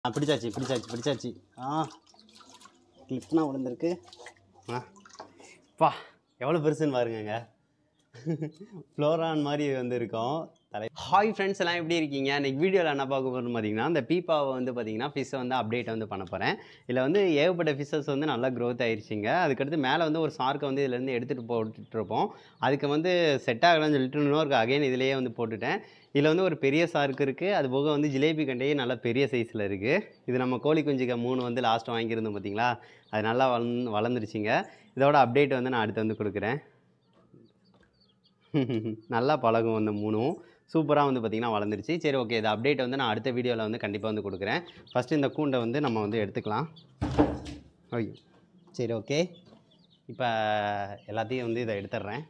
ஆ பிடிச்சாச்சு பிடிச்சாச்சு பிடிச்சாச்சு ஆ கிளிப்னா விழுந்திருக்கு ஆ பா எவ்வளோ பெருசுன்னு பாருங்கங்க ஃப்ளோரான் மாதிரி வந்து இருக்கும் தலை ஹாய் ஃப்ரெண்ட்ஸ் எல்லாம் எப்படி இருக்கீங்க இன்னைக்கு வீடியோவில் என்ன பார்க்க போகிறோம் பார்த்தீங்கன்னா இந்த பீப்பாவை வந்து பார்த்தீங்கன்னா ஃபிஷ்ஷை வந்து அப்டேட் வந்து பண்ண போகிறேன் இதில் வந்து ஏகப்பட்ட ஃபிஷ்ஷஸ் வந்து நல்லா க்ரோத் ஆயிருச்சுங்க அதுக்கடுத்து மேலே வந்து ஒரு சார்க்கை வந்து இதுலேருந்து எடுத்துகிட்டு போட்டுட்ருப்போம் அதுக்கு வந்து செட் ஆகலாம்னு சொல்லிட்டு இன்னொரு அகைன் இதிலேயே வந்து போட்டுட்டேன் இதில் வந்து ஒரு பெரிய சார்க்கு இருக்குது அது போக வந்து ஜிலேபி கண்டையே நல்லா பெரிய சைஸில் இருக்குது இது நம்ம கோழி குஞ்சுக்க மூணு வந்து லாஸ்ட்டு வாங்கியிருந்தோம் பார்த்தீங்களா அது நல்லா வளர்ந்து வளர்ந்துருச்சுங்க இதோட அப்டேட் வந்து நான் அடுத்து வந்து கொடுக்குறேன் நல்லா பழகும் அந்த மூணும் சூப்பராக வந்து பார்த்திங்கன்னா வளர்ந்துருச்சு சரி ஓகே இது அப்டேட் வந்து நான் அடுத்த வீடியோவில் வந்து கண்டிப்பாக வந்து கொடுக்குறேன் ஃபஸ்ட்டு இந்த கூண்டை வந்து நம்ம வந்து எடுத்துக்கலாம் ஐயோ சரி ஓகே இப்போ எல்லாத்தையும் வந்து இதை எடுத்துடுறேன்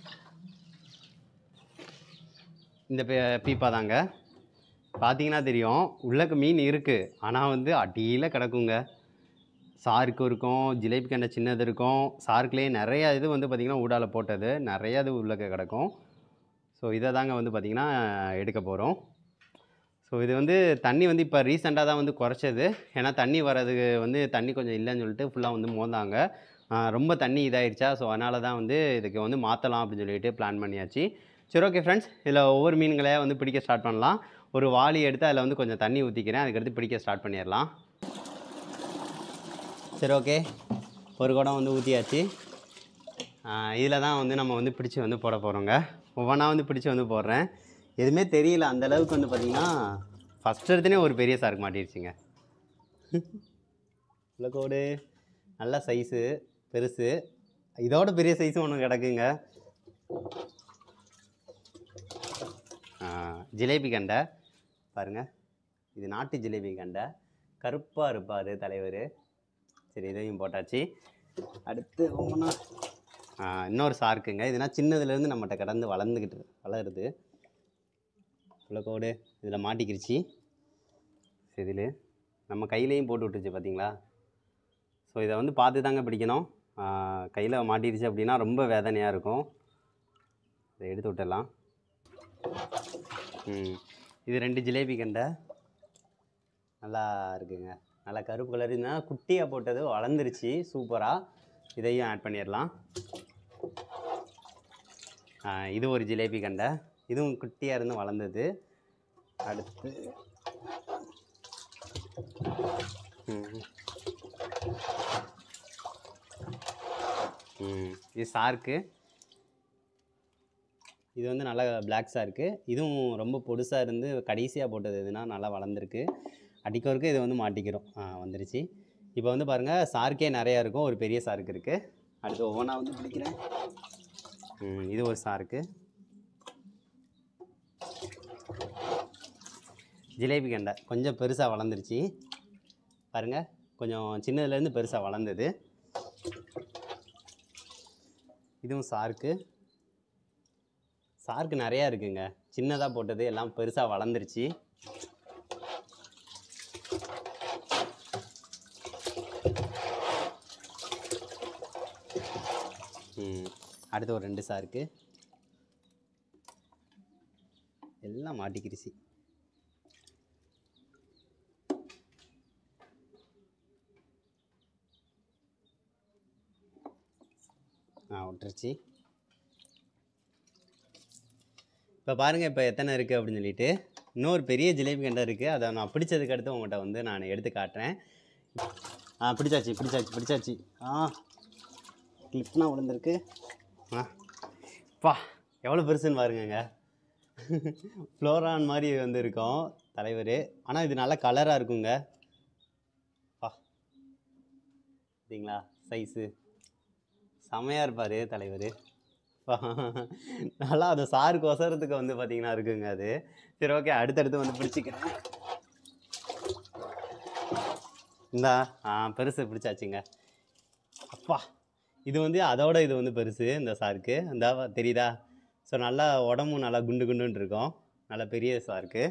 இந்த பே பீப்பா தாங்க பார்த்தீங்கன்னா தெரியும் உள்ளக்க மீன் இருக்குது ஆனால் வந்து அடியில் கிடக்குங்க சாருக்கு இருக்கும் ஜிலேபி கண்ட சின்னது இருக்கும் சாருக்குலேயே நிறையா இது வந்து பார்த்திங்கன்னா ஊடால போட்டது நிறையா இது உள்ளக்க கிடக்கும் ஸோ இதை தாங்க வந்து பார்த்திங்கன்னா எடுக்க போகிறோம் ஸோ இது வந்து தண்ணி வந்து இப்போ ரீசெண்டாக தான் வந்து குறைச்சது ஏன்னா தண்ணி வர்றதுக்கு வந்து தண்ணி கொஞ்சம் இல்லைன்னு சொல்லிட்டு ஃபுல்லாக வந்து மோந்தாங்க ஆஹ் ரொம்ப தண்ணி இதாயிருச்சா ஸோ அதனால தான் வந்து இதுக்கு வந்து மாற்றலாம் அப்படின்னு சொல்லிட்டு பிளான் பண்ணியாச்சு சரி ஓகே ஃப்ரெண்ட்ஸ் இதில் ஒவ்வொரு மீன்களையாக வந்து பிடிக்க ஸ்டார்ட் பண்ணலாம் ஒரு வாளி எடுத்து அதில் வந்து கொஞ்சம் தண்ணி ஊற்றிக்கிறேன் அதுக்கடுத்து பிடிக்க ஸ்டார்ட் பண்ணிடலாம் சரி ஓகே ஒரு குடம் வந்து ஊற்றியாச்சு இதில் தான் வந்து நம்ம வந்து பிடிச்சி வந்து போட போகிறோங்க ஒவ்வொன்றா வந்து பிடிச்சி வந்து போடுறேன் எதுவுமே தெரியல அந்த அளவுக்கு வந்து பார்த்திங்கன்னா ஃபஸ்ட் எடுத்துனே ஒரு பெரிய சாருக்கு மாட்டிருச்சுங்க கோடு நல்ல சைஸு பெருசு இதோட பெரிய சைஸும் ஒன்று கிடக்குங்க ஆ, ஜிலேபி கண்டை பாருங்கள் இது நாட்டு ஜிலேபி கண்டை கருப்பாக இருப்பார் தலைவர் சரி இதையும் போட்டாச்சு அடுத்து ஒவ்வொன்றா இன்னொரு சார்க்குங்க இதுனா சின்னதுலேருந்து நம்மகிட்ட கடந்து வளர்ந்துக்கிட்டு வளருது கோடு இதில் மாட்டிக்கிருச்சு இதில் நம்ம கையிலையும் போட்டு விட்டுருச்சு பார்த்தீங்களா ஸோ இதை வந்து பார்த்து தாங்க பிடிக்கணும் கையில் மாட்டிருச்சு அப்படின்னா ரொம்ப வேதனையாக இருக்கும் இதை எடுத்து விட்டுடலாம் ம் இது ரெண்டு ஜிலேபி கண்டை நல்லா இருக்குங்க நல்லா கருப்பு கலர் இருந்தால் குட்டியாக போட்டது வளர்ந்துருச்சு சூப்பராக இதையும் ஆட் பண்ணிடலாம் ஆ, இது ஒரு ஜிலேபி கண்டை இதுவும் குட்டியாக இருந்து வளர்ந்தது அடுத்து ம். ம் இது சார்க்கு இது வந்து நல்லா பிளாக் சார்க்கு இதுவும் ரொம்ப பொடுசாக இருந்து கடைசியாக போட்டது எதுனா நல்லா வளர்ந்துருக்கு அடிக்கோருக்கு இது வந்து மாட்டிக்கிறோம் ஆ வந்துருச்சு இப்போ வந்து பாருங்கள் சார்க்கே நிறையா இருக்கும் ஒரு பெரிய சாருக்கு இருக்குது அடுத்து ஒவ்வொன்றா வந்து பிடிக்கிறேன் ம், இது ஒரு சாருக்கு ஜிலேபி கண்டை கொஞ்சம் பெருசாக வளர்ந்துருச்சு பாருங்கள் கொஞ்சம் சின்னதுலேருந்து பெருசாக வளர்ந்தது இதுவும் சார்க்கு சார்க்கு நிறையா இருக்குங்க சின்னதாக போட்டது எல்லாம் பெருசாக வளர்ந்துருச்சு ம் அடுத்து ஒரு ரெண்டு சாருக்கு எல்லாம் மாட்டிக்கிருச்சு ஆ விட்டுருச்சு இப்போ பாருங்கள் இப்போ எத்தனை இருக்குது அப்படின்னு சொல்லிட்டு இன்னொரு பெரிய ஜிலேபி கண்டை இருக்குது அதை நான் பிடிச்சதுக்கு அடுத்து உங்கள்கிட்ட வந்து நான் எடுத்து காட்டுறேன் ஆ பிடிச்சாச்சு பிடிச்சாச்சு பிடிச்சாச்சு ஆ கிளிப்னா விழுந்திருக்கு ஆ பா எவ்வளோ பெருசுன்னு பாருங்கங்க ஃப்ளோரான் மாதிரி வந்து இருக்கும் தலைவர் ஆனால் இது நல்லா கலராக இருக்குங்க பா சரிங்களா சைஸு செமையாக இருப்பார் தலைவர் நல்லா அந்த சாருக்கு ஒசரத்துக்கு வந்து பார்த்தீங்கன்னா இருக்குங்க அது சரி ஓகே அடுத்தடுத்து வந்து பிடிச்சிக்கிறேன் இந்தா ஆ பெருசு பிடிச்சாச்சுங்க அப்பா இது வந்து அதோட இது வந்து பெருசு இந்த சாருக்கு இந்த தெரியுதா ஸோ நல்லா உடம்பும் நல்லா குண்டு குண்டுன்னு இருக்கும் நல்லா பெரிய சாருக்கு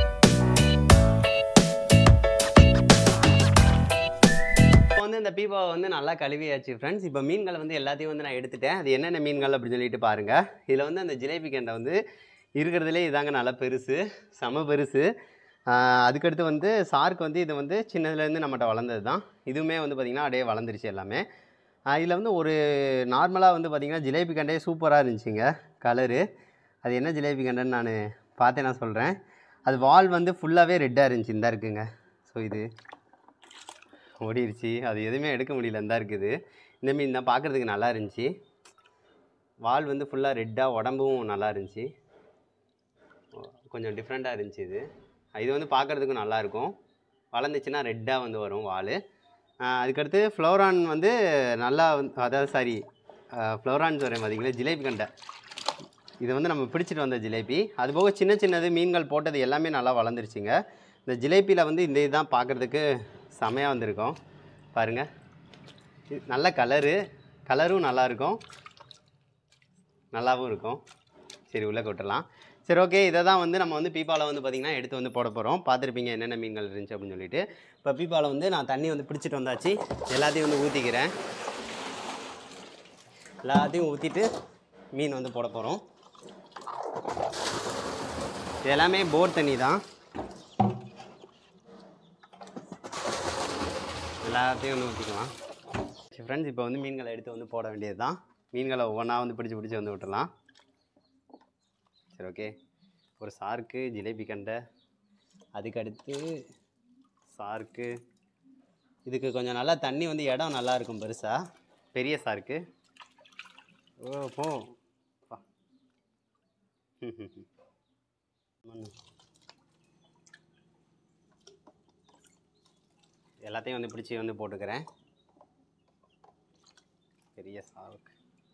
இப்போ வந்து இந்த பீப்பாவை வந்து நல்லா கழுவியாச்சு ஃப்ரெண்ட்ஸ் இப்போ மீன்களை வந்து எல்லாத்தையும் வந்து நான் எடுத்துட்டேன் அது என்னென்ன மீன்கள் அப்படின்னு சொல்லிட்டு பாருங்கள் இதில் வந்து அந்த ஜிலேபி கெண்டை வந்து இருக்கிறதுலே இதாங்க நல்லா பெருசு செம பெருசு ஆஹ் அதுக்கடுத்து வந்து சார்க்கு வந்து இது வந்து சின்னதுலேருந்து நம்மகிட்ட வளர்ந்தது தான் இதுவுமே வந்து பார்த்திங்கன்னா அப்படியே வளர்ந்துருச்சு எல்லாமே இதில் வந்து ஒரு நார்மலாக வந்து பார்த்திங்கன்னா ஜிலேபி கண்டே சூப்பராக இருந்துச்சுங்க கலரு அது என்ன ஜிலேபி கண்டைன்னு நான் பார்த்தே நான் சொல்கிறேன் அது வால் வந்து ஃபுல்லாகவே ரெட்டாக இருந்துச்சு இந்த இருக்குங்க ஸோ இது ஓடிருச்சு அது எதுவுமே எடுக்க முடியல இந்த இருக்குது இந்த மீன் தான் பார்க்குறதுக்கு நல்லா இருந்துச்சு வால் வந்து ஃபுல்லாக ரெட்டாக உடம்பும் நல்லா இருந்துச்சு கொஞ்சம் டிஃப்ரெண்ட்டாக இருந்துச்சு இது இது வந்து பார்க்குறதுக்கும் நல்லாயிருக்கும் வளர்ந்துச்சுன்னா ரெட்டாக வந்து வரும் வால் அதுக்கடுத்து ஃப்ளோரான் வந்து நல்லா வந்து அதாவது சாரி ஃப்ளோரான் சொல்கிறேன் பார்த்தீங்களா ஜிலேபி கண்டை இது வந்து நம்ம பிடிச்சிட்டு வந்த ஜிலேபி அதுபோக சின்ன சின்னது மீன்கள் போட்டது எல்லாமே நல்லா வளர்ந்துருச்சுங்க இந்த ஜிலேபியில் வந்து இந்த இதுதான் பார்க்குறதுக்கு செமையாக வந்திருக்கும் பாருங்கள் இது நல்ல கலரு கலரும் நல்லா இருக்கும் நல்லாவும் இருக்கும் சரி உள்ளே கொட்டலாம் சரி ஓகே இதை தான் வந்து நம்ம வந்து பீப்பாவில் வந்து பார்த்திங்கன்னா எடுத்து வந்து போட போகிறோம் பார்த்துருப்பீங்க என்னென்ன மீன்கள் இருந்துச்சு அப்படின்னு சொல்லிட்டு இப்போ பீப்பாவில் வந்து நான் தண்ணி வந்து பிடிச்சிட்டு வந்தாச்சு எல்லாத்தையும் வந்து ஊற்றிக்கிறேன் எல்லாத்தையும் ஊற்றிட்டு மீன் வந்து போட போகிறோம் இது எல்லாமே போர் தண்ணி தான் எல்லாத்தையும் வந்து ஊற்றிக்கலாம் ஃப்ரெண்ட்ஸ் இப்போ வந்து மீன்களை எடுத்து வந்து போட வேண்டியது தான் மீன்களை ஒவ்வொன்றா வந்து பிடிச்சி பிடிச்சி வந்து விட்டுறலாம் சரி ஓகே ஒரு சார்க்கு ஜிலேபி கண்டை அதுக்கு அடுத்து சார்க்கு இதுக்கு கொஞ்சம் நல்லா தண்ணி வந்து இடம் நல்லா இருக்கும் பெருசாக பெரிய சார்க்கு ஓ போ வா. ம், ம், ம். மண்ணு. எல்லாத்தையும் வந்து பிடிச்சி வந்து போட்டுக்கிறேன் பெரிய சாருக்கு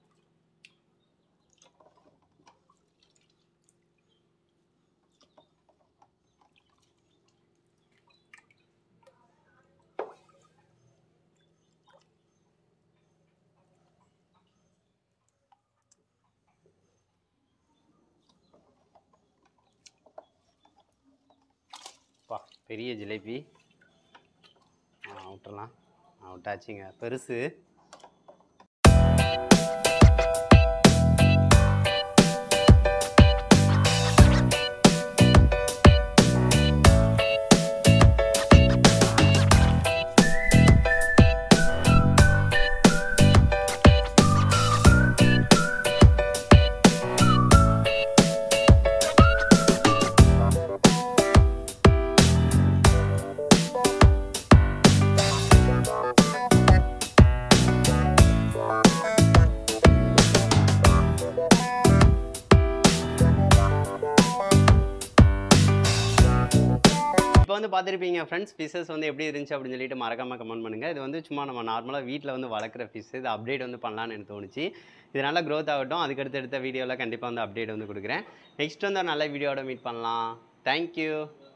பா பெரிய ஜிலேபி ஆ விட்டுறலாம் ஆ விட்டாச்சுங்க பெருசு இப்போ வந்து பார்த்துருப்பீங்க ஃப்ரெண்ட்ஸ் ஃபிஷஸ் வந்து எப்படி இருந்துச்சு அப்படின்னு சொல்லிட்டு மறக்காமல் கமெண்ட் பண்ணுங்கள் இது வந்து சும்மா நம்ம நார்மலாக வீட்டில் வந்து வளர்க்குற ஃபிஷ் இது அப்டேட் வந்து பண்ணலான்னு எனக்கு தோணுச்சு இது நல்லா க்ரோத் ஆகட்டும் அதுக்கடுத்து எடுத்த வீடியோவில் கண்டிப்பாக வந்து அப்டேட் வந்து கொடுக்குறேன் நெக்ஸ்ட் வந்து ஒரு நல்ல வீடியோட மீட் பண்ணலாம் தேங்க்யூ